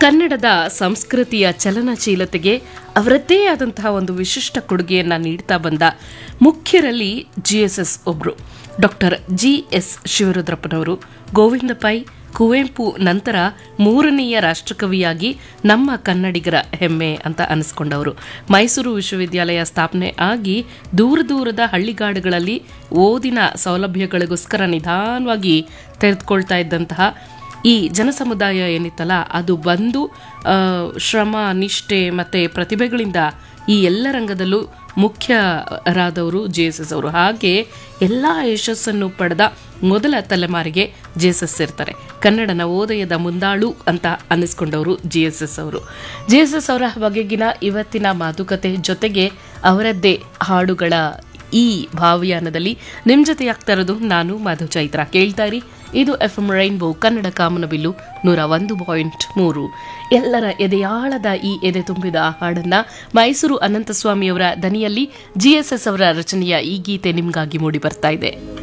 ಕನ್ನಡದ ಸಂಸ್ಕೃತಿಯ ಚಲನಶೀಲತೆಗೆ ಅವರದ್ದೇ ಆದಂತಹ ಒಂದು ವಿಶಿಷ್ಟ ಕೊಡುಗೆಯನ್ನು ನೀಡ್ತಾ ಬಂದ ಮುಖ್ಯರಲ್ಲಿ ಜಿ ಎಸ್ ಎಸ್ ಒಬ್ರು ಡಾಕ್ಟರ್ ಜಿ ಎಸ್ ಶಿವರುದ್ರಪ್ಪನವರು ಗೋವಿಂದ ಪೈ ಕುವೆಂಪು ನಂತರ ಮೂರನೆಯ ರಾಷ್ಟ್ರಕವಿಯಾಗಿ ನಮ್ಮ ಕನ್ನಡಿಗರ ಹೆಮ್ಮೆ ಅಂತ ಅನಿಸ್ಕೊಂಡವರು ಮೈಸೂರು ವಿಶ್ವವಿದ್ಯಾಲಯ ಸ್ಥಾಪನೆ ಆಗಿ ದೂರ ದೂರದ ಹಳ್ಳಿಗಾಡುಗಳಲ್ಲಿ ಓದಿನ ಸೌಲಭ್ಯಗಳಿಗೋಸ್ಕರ ನಿಧಾನವಾಗಿ ತೆರೆದುಕೊಳ್ತಾ ಇದ್ದಂತಹ ಈ ಜನಸಮುದಾಯ ಏನಿತ್ತಲ್ಲ ಅದು ಬಂದು ಆ, ಶ್ರಮ ನಿಷ್ಠೆ ಮತ್ತು ಪ್ರತಿಭೆಗಳಿಂದ ಈ ಎಲ್ಲ ರಂಗದಲ್ಲೂ ಮುಖ್ಯರಾದವರು ಜೆ ಎಸ್ ಎಸ್ ಅವರು ಹಾಗೆ ಎಲ್ಲ ಯಶಸ್ಸನ್ನು ಪಡೆದ ಮೊದಲ ತಲೆಮಾರಿಗೆ ಜೆ ಎಸ್ ಎಸ್ ಇರ್ತಾರೆ ಕನ್ನಡ ನವೋದಯದ ಮುಂದಾಳು ಅಂತ ಅನ್ನಿಸ್ಕೊಂಡವರು ಜಿ ಎಸ್ ಎಸ್ ಅವರು ಜೆ ಎಸ್ ಎಸ್ ಅವರ ಬಗೆಗಿನ ಇವತ್ತಿನ ಮಾತುಕತೆ ಜೊತೆಗೆ ಅವರದ್ದೇ ಹಾಡುಗಳ ಈ ಭಾವಯಾನದಲ್ಲಿ ನಿಮ್ಮ ಜೊತೆ ಆಗ್ತಾ ಇರೋದು ನಾನು ಮಧು ಚೈತ್ರ ಕೇಳ್ತಾ ಇರಿ ಇದು ಎಫ್ ಎಂ ರೈನ್ಬೋ ಕನ್ನಡ ಕಾಮನಬಿಲ್ಲು ನೂರ ಒಂದು ಪಾಯಿಂಟ್ ಮೂರು ಎಲ್ಲರ ಎದೆಯಾಳದ ಈ ಎದೆ ತುಂಬಿದ ಆ ಹಾಡನ್ನ ಮೈಸೂರು ಅನಂತಸ್ವಾಮಿಯವರ ದನಿಯಲ್ಲಿ ಜಿ ಎಸ್ ಎಸ್ ಅವರ ರಚನೆಯ ಈ ಗೀತೆ ನಿಮಗಾಗಿ ಮೂಡಿ ಬರ್ತಾ ಇದೆ